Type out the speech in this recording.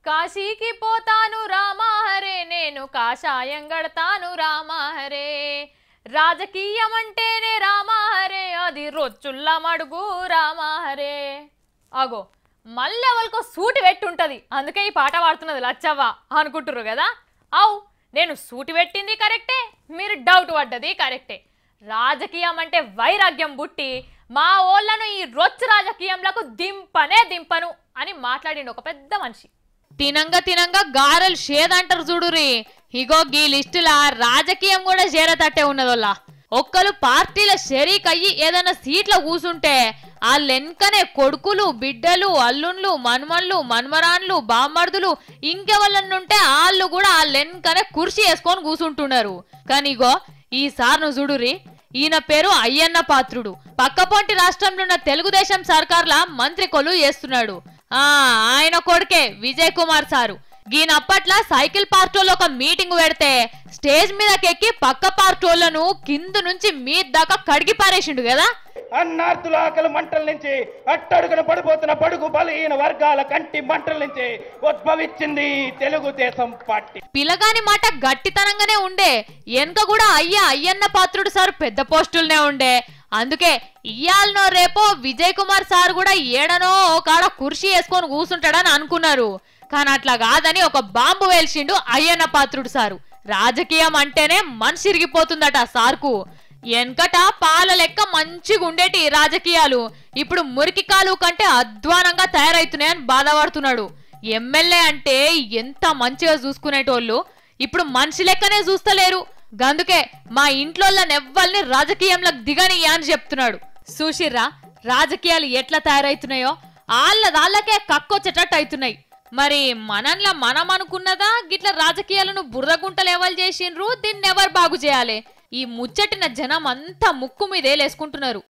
కాశీకి పోతాను రామాహరే నేను కాషాయం గడతాను రామాహరే రాజకీయం అంటేనే రామాహరే అది రొచ్చుల్లా మడుగు రామాహరే అగో మళ్ళీ ఎవరికో సూటి పెట్టుంటది అందుకే ఈ పాట పాడుతున్నది లచ్చవ్వ అనుకుంటుర్రు కదా అవు నేను సూటి పెట్టింది కరెక్టే మీరు డౌట్ పడ్డది కరెక్టే రాజకీయం అంటే వైరాగ్యం బుట్టి మా ఓళ్ళను ఈ రొచ్చు రాజకీయంలకు దింపనే దింపను అని మాట్లాడిండు ఒక పెద్ద మనిషి తినంగా తినంగా గారెలు షేదంటారు చూడురి ఇగో గీ లిస్టులా రాజకీయం కూడా చేరతట్టే ఉన్నదోల్లా ఒక్కరు పార్టీల షరీక్ అయ్యి ఏదైనా సీట్ల కూసుంటే ఆ లెన్కనే కొడుకులు బిడ్డలు అల్లుండ్లు మన్మన్లు మన్మరాన్లు బామ్మర్దులు ఇంకెవళ్ళనుంటే వాళ్ళు కూడా ఆ లెన్కనే కుర్చీ వేసుకొని కూసుంటున్నారు కానీ ఇగో ఈసారి నువ్వు చూడురి ఈయన పేరు అయ్యన్న పాత్రుడు పక్కపొంటి రాష్ట్రంలో ఉన్న తెలుగుదేశం సర్కార్ల మంత్రి కొలువు చేస్తున్నాడు ఆ ఆయన కొడుకే విజయ్ కుమార్ సారు ఈయనప్పట్ల సైకిల్ పార్క్లో ఒక మీటింగ్ పెడితే స్టేజ్ మీదకెక్కి పక్క పార్క్లను కింద నుంచి మీ దాకా కడిగి పారేసిండు కదా అన్నార్థుల ఆకలి మంటల నుంచి అట్టడుగున పడిపోతున్న పడుగు బలహీన వర్గాల కంటి మంటల నుంచి ఉద్భవించింది తెలుగుదేశం పార్టీ పిలగాని మాట గట్టితనంగానే ఉండే వెనక కూడా అయ్యా అయ్యన్న పాత్రుడు సార్ పెద్ద పోస్టులనే ఉండే అందుకే ఇయ్యాలనో రేపో విజయ్ కుమార్ సార్ కూడా ఏడనో కాడ కుర్చీ వేసుకొని కూర్చుంటాడని అనుకున్నారు కానీ అట్లా కాదని ఒక బాంబు వేల్చిండు అయ్యన్న పాత్రుడు సారు రాజకీయం అంటేనే మనసు ఇరిగిపోతుందట సార్కు వెనకట పాల లెక్క మంచిగా ఉండేటి ఈ రాజకీయాలు ఇప్పుడు మురికి కాలు కంటే అధ్వానంగా తయారైతున్నాయని బాధపడుతున్నాడు ఎమ్మెల్యే అంటే ఎంత మంచిగా చూసుకునేటోళ్ళు ఇప్పుడు మనిషి లెక్కనే చూస్తలేరు గందుకే మా ఇంట్లో ఎవ్వల్ని రాజకీయంలోకి దిగనియ్యా అని చెప్తున్నాడు చూసిర్రా రాజకీయాలు ఎట్లా తయారైతున్నాయో వాళ్ళ వాళ్ళకే కక్కొచ్చేటట్టు అవుతున్నాయి మరి మనన్ల మనం అనుకున్నదా గిట్ల రాజకీయాలను బురదగుంటలు ఎవరు చేసిండ్రు దీన్ని ఎవరు బాగు చేయాలి ఈ ముచ్చటిన జనం అంతా ముక్కు మీదేలేసుకుంటున్నారు